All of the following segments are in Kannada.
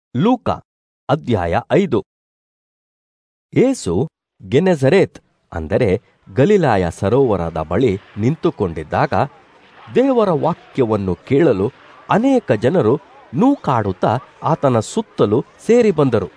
ಲೂಕ ಅಧ್ಯಾಯ ಐದು ಏಸು ಗೆನೆಜರೇತ್ ಅಂದರೆ ಗಲಿಲಾಯ ಸರೋವರದ ಬಳಿ ನಿಂತುಕೊಂಡಿದ್ದಾಗ ದೇವರ ವಾಕ್ಯವನ್ನು ಕೇಳಲು ಅನೇಕ ಜನರು ನೂಕಾಡುತ್ತಾ ಆತನ ಸುತ್ತಲೂ ಸೇರಿ ಬಂದರು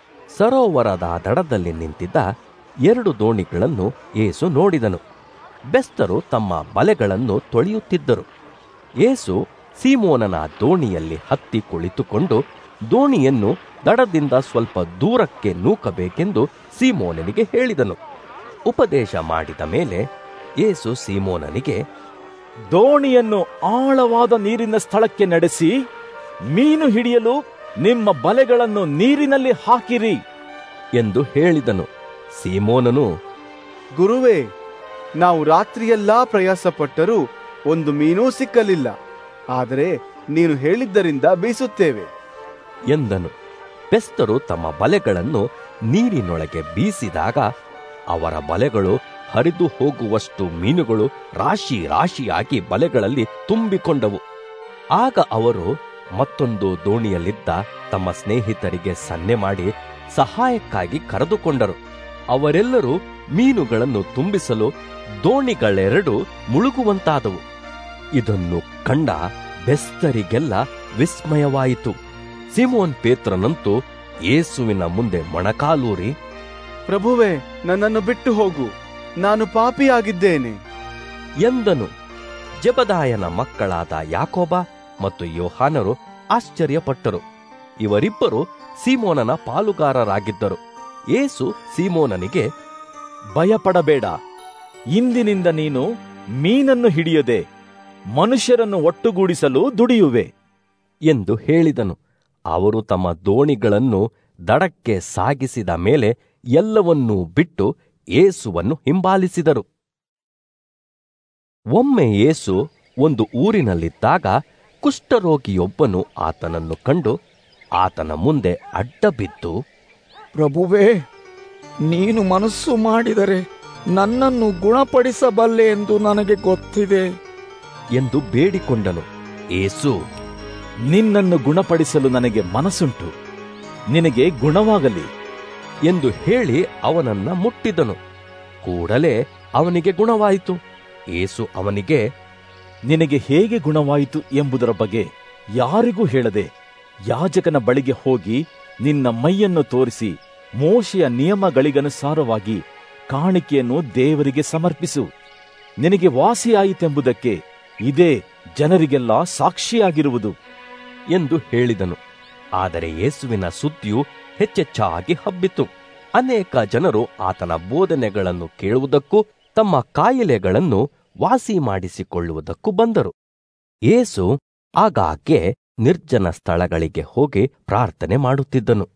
ಸರೋವರದ ದಡದಲ್ಲಿ ನಿಂತಿದ್ದ ಎರಡು ದೋಣಿಗಳನ್ನು ಏಸು ನೋಡಿದನು ಬೆಸ್ತರು ತಮ್ಮ ಬಲೆಗಳನ್ನು ತೊಳೆಯುತ್ತಿದ್ದರು ಏಸು ಸೀಮೋನನ ದೋಣಿಯಲ್ಲಿ ಹತ್ತಿ ಕುಳಿತುಕೊಂಡು ದೋಣಿಯನ್ನು ದಡದಿಂದ ಸ್ವಲ್ಪ ದೂರಕ್ಕೆ ನೂಕಬೇಕೆಂದು ಸೀಮೋನನಿಗೆ ಹೇಳಿದನು ಉಪದೇಶ ಮಾಡಿದ ಮೇಲೆ ಏಸು ಸೀಮೋನನಿಗೆ ದೋಣಿಯನ್ನು ಆಳವಾದ ನೀರಿನ ಸ್ಥಳಕ್ಕೆ ನಡೆಸಿ ಮೀನು ಹಿಡಿಯಲು ನಿಮ್ಮ ಬಲೆಗಳನ್ನು ನೀರಿನಲ್ಲಿ ಹಾಕಿರಿ ಎಂದು ಹೇಳಿದನು ಸೀಮೋನನು ಗುರುವೇ ನಾವು ರಾತ್ರಿಯೆಲ್ಲಾ ಪ್ರಯಾಸಪಟ್ಟರೂ ಒಂದು ಮೀನೂ ಸಿಕ್ಕಲಿಲ್ಲ ಆದರೆ ನೀನು ಹೇಳಿದ್ದರಿಂದ ಬೀಸುತ್ತೇವೆ ಎಂದನು ಬೆಸ್ತರು ತಮ್ಮ ಬಲೆಗಳನ್ನು ನೀರಿನೊಳಗೆ ಬೀಸಿದಾಗ ಅವರ ಬಲೆಗಳು ಹರಿದು ಹೋಗುವಷ್ಟು ಮೀನುಗಳು ರಾಶಿ ರಾಶಿಯಾಗಿ ಬಲೆಗಳಲ್ಲಿ ತುಂಬಿಕೊಂಡವು ಆಗ ಅವರು ಮತ್ತೊಂದು ದೋಣಿಯಲ್ಲಿದ್ದ ತಮ್ಮ ಸ್ನೇಹಿತರಿಗೆ ಸನ್ನೆ ಮಾಡಿ ಸಹಾಯಕ್ಕಾಗಿ ಕರೆದುಕೊಂಡರು ಅವರೆಲ್ಲರೂ ಮೀನುಗಳನ್ನು ತುಂಬಿಸಲು ದೋಣಿಗಳೆರಡು ಮುಳುಗುವಂತಾದವು ಇದನ್ನು ಕಂಡ ಬೆಸ್ತರಿಗೆಲ್ಲ ವಿಸ್ಮಯವಾಯಿತು ಸಿಮೋನ್ ಪೇತ್ರನಂತೂ ಯೇಸುವಿನ ಮುಂದೆ ಮೊಣಕಾಲೂರಿ ಪ್ರಭುವೇ ನನ್ನನ್ನು ಬಿಟ್ಟು ಹೋಗು ನಾನು ಪಾಪಿಯಾಗಿದ್ದೇನೆ ಎಂದನು ಜಬದಾಯನ ಮಕ್ಕಳಾದ ಯಾಕೋಬ ಮತ್ತು ಯೋಹಾನರು ಆಶ್ಚರ್ಯಪಟ್ಟರು ಇವರಿಬ್ಬರು ಸೀಮೋನನ ಪಾಲುಗಾರರಾಗಿದ್ದರು ಏಸು ಸೀಮೋನನಿಗೆ ಭಯಪಡಬೇಡ ಇಂದಿನಿಂದ ನೀನು ಮೀನನ್ನು ಹಿಡಿಯದೆ ಮನುಷ್ಯರನ್ನು ಒಟ್ಟುಗೂಡಿಸಲು ದುಡಿಯುವೆ ಎಂದು ಹೇಳಿದನು ಅವರು ತಮ್ಮ ದೋಣಿಗಳನ್ನು ದಡಕ್ಕೆ ಸಾಗಿಸಿದ ಮೇಲೆ ಎಲ್ಲವನ್ನೂ ಬಿಟ್ಟು ಏಸುವನ್ನು ಹಿಂಬಾಲಿಸಿದರು ಒಮ್ಮೆ ಏಸು ಒಂದು ಊರಿನಲ್ಲಿದ್ದಾಗ ಕುಷ್ಠರೋಗಿಯೊಬ್ಬನು ಆತನನ್ನು ಕಂಡು ಆತನ ಮುಂದೆ ಅಡ್ಡಬಿದ್ದು ಪ್ರಭುವೇ ನೀನು ಮನಸ್ಸು ಮಾಡಿದರೆ ನನ್ನನ್ನು ಗುಣಪಡಿಸಬಲ್ಲೆ ಎಂದು ನನಗೆ ಗೊತ್ತಿದೆ ಎಂದು ಬೇಡಿಕೊಂಡನು ಏಸು ನಿನ್ನನ್ನು ಗುಣಪಡಿಸಲು ನನಗೆ ಮನಸ್ಸುಂಟು ನಿನಗೆ ಗುಣವಾಗಲಿ ಎಂದು ಹೇಳಿ ಅವನನ್ನ ಮುಟ್ಟಿದನು ಕೂಡಲೇ ಅವನಿಗೆ ಗುಣವಾಯಿತು ಏಸು ಅವನಿಗೆ ನಿನಗೆ ಹೇಗೆ ಗುಣವಾಯಿತು ಎಂಬುದರ ಬಗ್ಗೆ ಯಾರಿಗೂ ಹೇಳದೆ ಯಾಜಕನ ಬಳಿಗೆ ಹೋಗಿ ನಿನ್ನ ಮೈಯನ್ನು ತೋರಿಸಿ ಮೋಶೆಯ ನಿಯಮಗಳಿಗನುಸಾರವಾಗಿ ಕಾಣಿಕೆಯನ್ನು ದೇವರಿಗೆ ಸಮರ್ಪಿಸು ನಿನಗೆ ವಾಸಿಯಾಯಿತೆಂಬುದಕ್ಕೆ ಇದೇ ಜನರಿಗೆಲ್ಲ ಸಾಕ್ಷಿಯಾಗಿರುವುದು ಎಂದು ಹೇಳಿದನು ಆದರೆ ಯೇಸುವಿನ ಸುದ್ದಿಯು ಹೆಚ್ಚೆಚ್ಚಾಗಿ ಹಬ್ಬಿತು ಅನೇಕ ಜನರು ಆತನ ಬೋಧನೆಗಳನ್ನು ಕೇಳುವುದಕ್ಕೂ ತಮ್ಮ ಕಾಯಿಲೆಗಳನ್ನು ವಾಸಿ ಮಾಡಿಸಿಕೊಳ್ಳುವುದಕ್ಕೂ ಬಂದರು ಏಸು ಆಗಾಗ್ಗೆ ನಿರ್ಜನ ಸ್ಥಳಗಳಿಗೆ ಹೋಗಿ ಪ್ರಾರ್ಥನೆ ಮಾಡುತ್ತಿದ್ದನು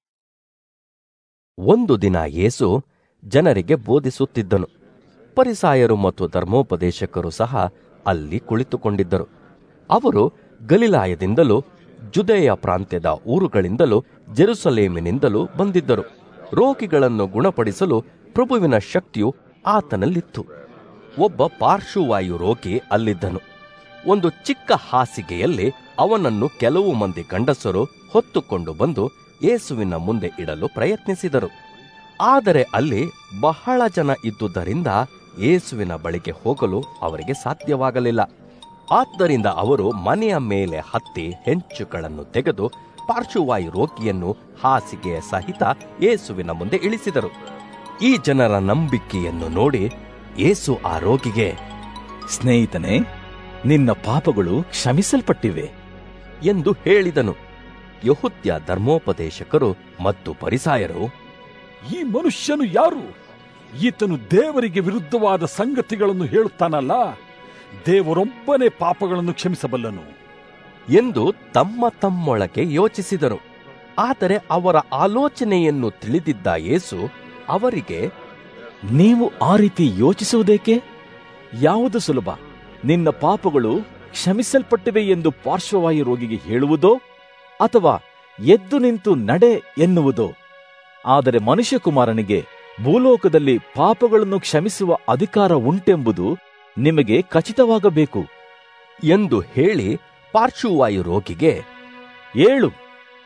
ಒಂದು ದಿನ ಯೇಸು ಜನರಿಗೆ ಬೋಧಿಸುತ್ತಿದ್ದನು ಪರಿಸಾಯರು ಮತ್ತು ಧರ್ಮೋಪದೇಶಕರು ಸಹ ಅಲ್ಲಿ ಕುಳಿತುಕೊಂಡಿದ್ದರು ಅವರು ಗಲಿಲಾಯದಿಂದಲೂ ಜುದೇಯ ಪ್ರಾಂತ್ಯದ ಊರುಗಳಿಂದಲೂ ಜೆರುಸಲೇಮಿನಿಂದಲೂ ಬಂದಿದ್ದರು ರೋಗಿಗಳನ್ನು ಗುಣಪಡಿಸಲು ಪ್ರಭುವಿನ ಶಕ್ತಿಯು ಆತನಲ್ಲಿತ್ತು ಒಬ್ಬ ಪಾರ್ಶ್ವವಾಯು ರೋಗಿ ಅಲ್ಲಿದ್ದನು ಒಂದು ಚಿಕ್ಕ ಹಾಸಿಗೆಯಲ್ಲಿ ಅವನನ್ನು ಕೆಲವು ಮಂದಿ ಗಂಡಸರು ಹೊತ್ತುಕೊಂಡು ಬಂದು ಯೇಸುವಿನ ಮುಂದೆ ಇಡಲು ಪ್ರಯತ್ನಿಸಿದರು ಆದರೆ ಅಲ್ಲಿ ಬಹಳ ಜನ ಇದ್ದುದರಿಂದ ಯೇಸುವಿನ ಬಳಿಗೆ ಹೋಗಲು ಅವರಿಗೆ ಸಾಧ್ಯವಾಗಲಿಲ್ಲ ಆದ್ದರಿಂದ ಅವರು ಮನೆಯ ಮೇಲೆ ಹತ್ತಿ ಹೆಂಚುಗಳನ್ನು ತೆಗೆದು ಪಾರ್ಶ್ವವಾಯು ರೋಗಿಯನ್ನು ಹಾಸಿಗೆಯ ಸಹಿತ ಯೇಸುವಿನ ಮುಂದೆ ಇಳಿಸಿದರು ಈ ಜನರ ನಂಬಿಕೆಯನ್ನು ನೋಡಿ ಯೇಸು ಆ ರೋಗಿಗೆ ಸ್ನೇಹಿತನೇ ನಿನ್ನ ಪಾಪಗಳು ಕ್ಷಮಿಸಲ್ಪಟ್ಟಿವೆ ಎಂದು ಹೇಳಿದನು ಯಹುತ್ಯ ಧರ್ಮೋಪದೇಶಕರು ಮತ್ತು ಪರಿಸಾಯರು ಈ ಮನುಷ್ಯನು ಯಾರು ಈತನು ದೇವರಿಗೆ ವಿರುದ್ಧವಾದ ಸಂಗತಿಗಳನ್ನು ಹೇಳುತ್ತಾನಲ್ಲ ದೇವರೊಬ್ಬನೇ ಪಾಪಗಳನ್ನು ಕ್ಷಮಿಸಬಲ್ಲನು ಎಂದು ತಮ್ಮ ತಮ್ಮೊಳಗೆ ಯೋಚಿಸಿದರು ಆದರೆ ಅವರ ಆಲೋಚನೆಯನ್ನು ತಿಳಿದಿದ್ದ ಯೇಸು ಅವರಿಗೆ ನೀವು ಆ ರೀತಿ ಯೋಚಿಸುವುದೇಕೆ ಯಾವುದು ಸುಲಭ ನಿನ್ನ ಪಾಪಗಳು ಕ್ಷಮಿಸಲ್ಪಟ್ಟಿವೆ ಎಂದು ಪಾರ್ಶ್ವವಾಯು ರೋಗಿಗೆ ಹೇಳುವುದೋ ಅಥವಾ ಎದ್ದು ನಿಂತು ನಡೆ ಎನ್ನುವುದೋ ಆದರೆ ಮನುಷ್ಯಕುಮಾರನಿಗೆ ಭೂಲೋಕದಲ್ಲಿ ಪಾಪಗಳನ್ನು ಕ್ಷಮಿಸುವ ಅಧಿಕಾರ ಉಂಟೆಂಬುದು ನಿಮಗೆ ಖಚಿತವಾಗಬೇಕು ಎಂದು ಹೇಳಿ ಪಾರ್ಶ್ವವಾಯು ರೋಗಿಗೆ ಏಳು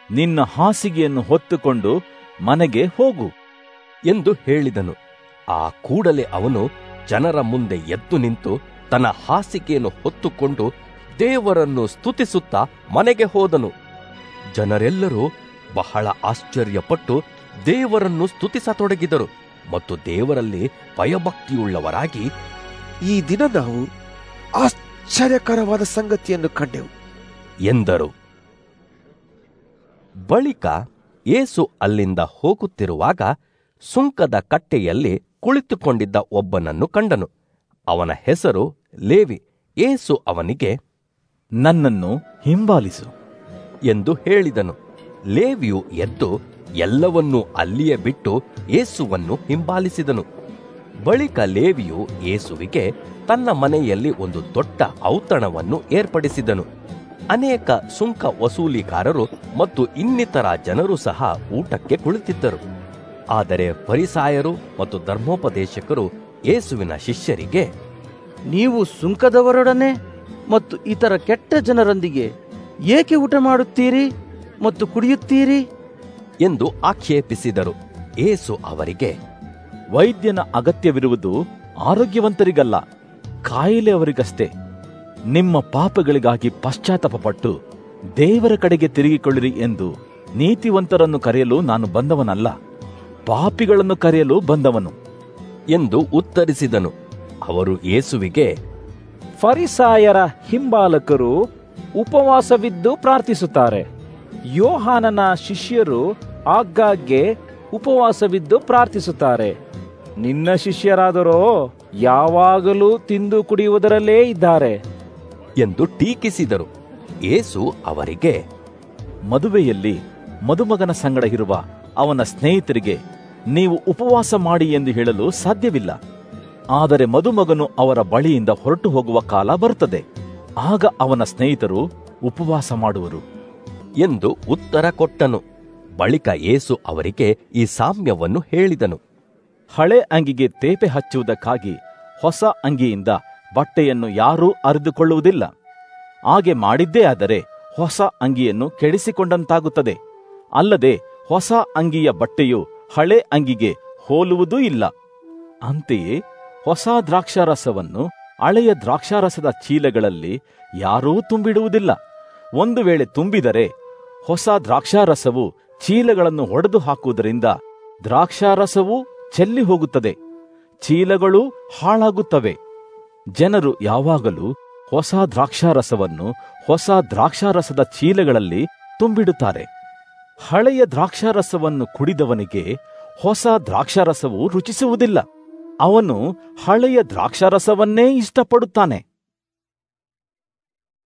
ನಿನ್ನ ಹಾಸಿಗೆಯನ್ನು ಹೊತ್ತುಕೊಂಡು ಮನೆಗೆ ಹೋಗು ಎಂದು ಹೇಳಿದನು ಆ ಕೂಡಲೇ ಅವನು ಜನರ ಮುಂದೆ ಎದ್ದು ನಿಂತು ತನ್ನ ಹಾಸಿಗೆಯನ್ನು ಹೊತ್ತುಕೊಂಡು ದೇವರನ್ನು ಸ್ತುತಿಸುತ್ತಾ ಮನೆಗೆ ಹೋದನು ಜನರೆಲ್ಲರೂ ಬಹಳ ಆಶ್ಚರ್ಯಪಟ್ಟು ದೇವರನ್ನು ಸ್ತುತಿಸತೊಡಗಿದರು ಮತ್ತು ದೇವರಲ್ಲಿ ಭಯಭಕ್ತಿಯುಳ್ಳವರಾಗಿ ಈ ದಿನ ನಾವು ಆಶ್ಚರ್ಯಕರವಾದ ಸಂಗತಿಯನ್ನು ಕಂಡೆವು ಎಂದರು ಬಳಿಕ ಏಸು ಅಲ್ಲಿಂದ ಹೋಗುತ್ತಿರುವಾಗ ಸುಂಕದ ಕಟ್ಟೆಯಲ್ಲಿ ಕುಳಿತುಕೊಂಡಿದ್ದ ಒಬ್ಬನನ್ನು ಕಂಡನು ಅವನ ಹೆಸರು ಲೇವಿ ಏಸು ಅವನಿಗೆ ನನ್ನನ್ನು ಹಿಂಬಾಲಿಸು ಎಂದು ಹೇಳಿದನು ಲೇವಿಯು ಎದ್ದು ಎಲ್ಲವನ್ನೂ ಅಲ್ಲಿಯೇ ಬಿಟ್ಟು ಏಸುವನ್ನು ಹಿಂಬಾಲಿಸಿದನು ಬಳಿಕ ಲೇವಿಯು ಏಸುವಿಗೆ ತನ್ನ ಮನೆಯಲ್ಲಿ ಒಂದು ದೊಡ್ಡ ಔತಣವನ್ನು ಏರ್ಪಡಿಸಿದನು ಅನೇಕ ಸುಂಕ ವಸೂಲಿಗಾರರು ಮತ್ತು ಇನ್ನಿತರ ಜನರು ಸಹ ಊಟಕ್ಕೆ ಕುಳಿತಿದ್ದರು ಆದರೆ ಪರಿಸಾಯರು ಮತ್ತು ಧರ್ಮೋಪದೇಶಕರು ಏಸುವಿನ ಶಿಷ್ಯರಿಗೆ ನೀವು ಸುಂಕದವರೊಡನೆ ಮತ್ತು ಇತರ ಕೆಟ್ಟ ಜನರೊಂದಿಗೆ ಏಕೆ ಊಟ ಮಾಡುತ್ತೀರಿ ಮತ್ತು ಕುಡಿಯುತ್ತೀರಿ ಎಂದು ಆಕ್ಷೇಪಿಸಿದರು ಏಸು ಅವರಿಗೆ ವೈದ್ಯನ ಅಗತ್ಯವಿರುವುದು ಆರೋಗ್ಯವಂತರಿಗಲ್ಲ ಕಾಯಿಲೆಯವರಿಗಷ್ಟೇ ನಿಮ್ಮ ಪಾಪಗಳಿಗಾಗಿ ಪಶ್ಚಾತ್ತಾಪಪಟ್ಟು ದೇವರ ಕಡೆಗೆ ತಿರುಗಿಕೊಳ್ಳಿರಿ ಎಂದು ನೀತಿವಂತರನ್ನು ಕರೆಯಲು ನಾನು ಬಂದವನಲ್ಲ ಪಾಪಿಗಳನ್ನು ಕರೆಯಲು ಬಂದವನು ಎಂದು ಉತ್ತರಿಸಿದನು ಅವರು ಏಸುವಿಗೆ ಫರಿಸಾಯರ ಹಿಂಬಾಲಕರು ಉಪವಾಸವಿದ್ದು ಪ್ರಾರ್ಥಿಸುತ್ತಾರೆ ಯೋಹಾನನ ಶಿಷ್ಯರು ಆಗಾಗ್ಗೆ ಉಪವಾಸವಿದ್ದು ಪ್ರಾರ್ಥಿಸುತ್ತಾರೆ ನಿನ್ನ ಶಿಷ್ಯರಾದರೋ ಯಾವಾಗಲೂ ತಿಂದು ಕುಡಿಯುವುದರಲ್ಲೇ ಇದ್ದಾರೆ ಎಂದು ಟೀಕಿಸಿದರು ಏಸು ಅವರಿಗೆ ಮದುವೆಯಲ್ಲಿ ಮದುಮಗನ ಸಂಗಡ ಇರುವ ಅವನ ಸ್ನೇಹಿತರಿಗೆ ನೀವು ಉಪವಾಸ ಮಾಡಿ ಎಂದು ಹೇಳಲು ಸಾಧ್ಯವಿಲ್ಲ ಆದರೆ ಮದುಮಗನು ಅವರ ಬಳಿಯಿಂದ ಹೊರಟು ಹೋಗುವ ಕಾಲ ಬರುತ್ತದೆ ಆಗ ಅವನ ಸ್ನೇಹಿತರು ಉಪವಾಸ ಮಾಡುವರು ಎಂದು ಉತ್ತರ ಕೊಟ್ಟನು ಬಳಿಕ ಏಸು ಅವರಿಗೆ ಈ ಸಾಮ್ಯವನ್ನು ಹೇಳಿದನು ಹಳೆ ಅಂಗಿಗೆ ತೇಪೆ ಹಚ್ಚುವುದಕ್ಕಾಗಿ ಹೊಸ ಅಂಗಿಯಿಂದ ಬಟ್ಟೆಯನ್ನು ಯಾರೂ ಅರಿದುಕೊಳ್ಳುವುದಿಲ್ಲ ಹಾಗೆ ಮಾಡಿದ್ದೇ ಆದರೆ ಹೊಸ ಅಂಗಿಯನ್ನು ಕೆಡಿಸಿಕೊಂಡಂತಾಗುತ್ತದೆ ಅಲ್ಲದೆ ಹೊಸ ಅಂಗಿಯ ಬಟ್ಟೆಯು ಹಳೆ ಅಂಗಿಗೆ ಹೋಲುವುದೂ ಇಲ್ಲ ಅಂತೆಯೇ ಹೊಸ ದ್ರಾಕ್ಷಾರಸವನ್ನು ಹಳೆಯ ದ್ರಾಕ್ಷಾರಸದ ಚೀಲಗಳಲ್ಲಿ ಯಾರೂ ತುಂಬಿಡುವುದಿಲ್ಲ ಒಂದು ವೇಳೆ ತುಂಬಿದರೆ ಹೊಸ ದ್ರಾಕ್ಷಾರಸವು ಚೀಲಗಳನ್ನು ಒಡೆದು ಹಾಕುವುದರಿಂದ ದ್ರಾಕ್ಷಾರಸವು ಚೆಲ್ಲಿ ಹೋಗುತ್ತದೆ ಚೀಲಗಳು ಹಾಳಾಗುತ್ತವೆ ಜನರು ಯಾವಾಗಲೂ ಹೊಸ ದ್ರಾಕ್ಷಾರಸವನ್ನು ಹೊಸ ದ್ರಾಕ್ಷಾರಸದ ಚೀಲಗಳಲ್ಲಿ ತುಂಬಿಡುತ್ತಾರೆ ಹಳೆಯ ದ್ರಾಕ್ಷಾರಸವನ್ನು ಕುಡಿದವನಿಗೆ ಹೊಸ ದ್ರಾಕ್ಷಾರಸವು ರುಚಿಸುವುದಿಲ್ಲ ಅವನು ಹಳೆಯ ದ್ರಾಕ್ಷಾರಸವನ್ನೇ ಇಷ್ಟಪಡುತ್ತಾನೆ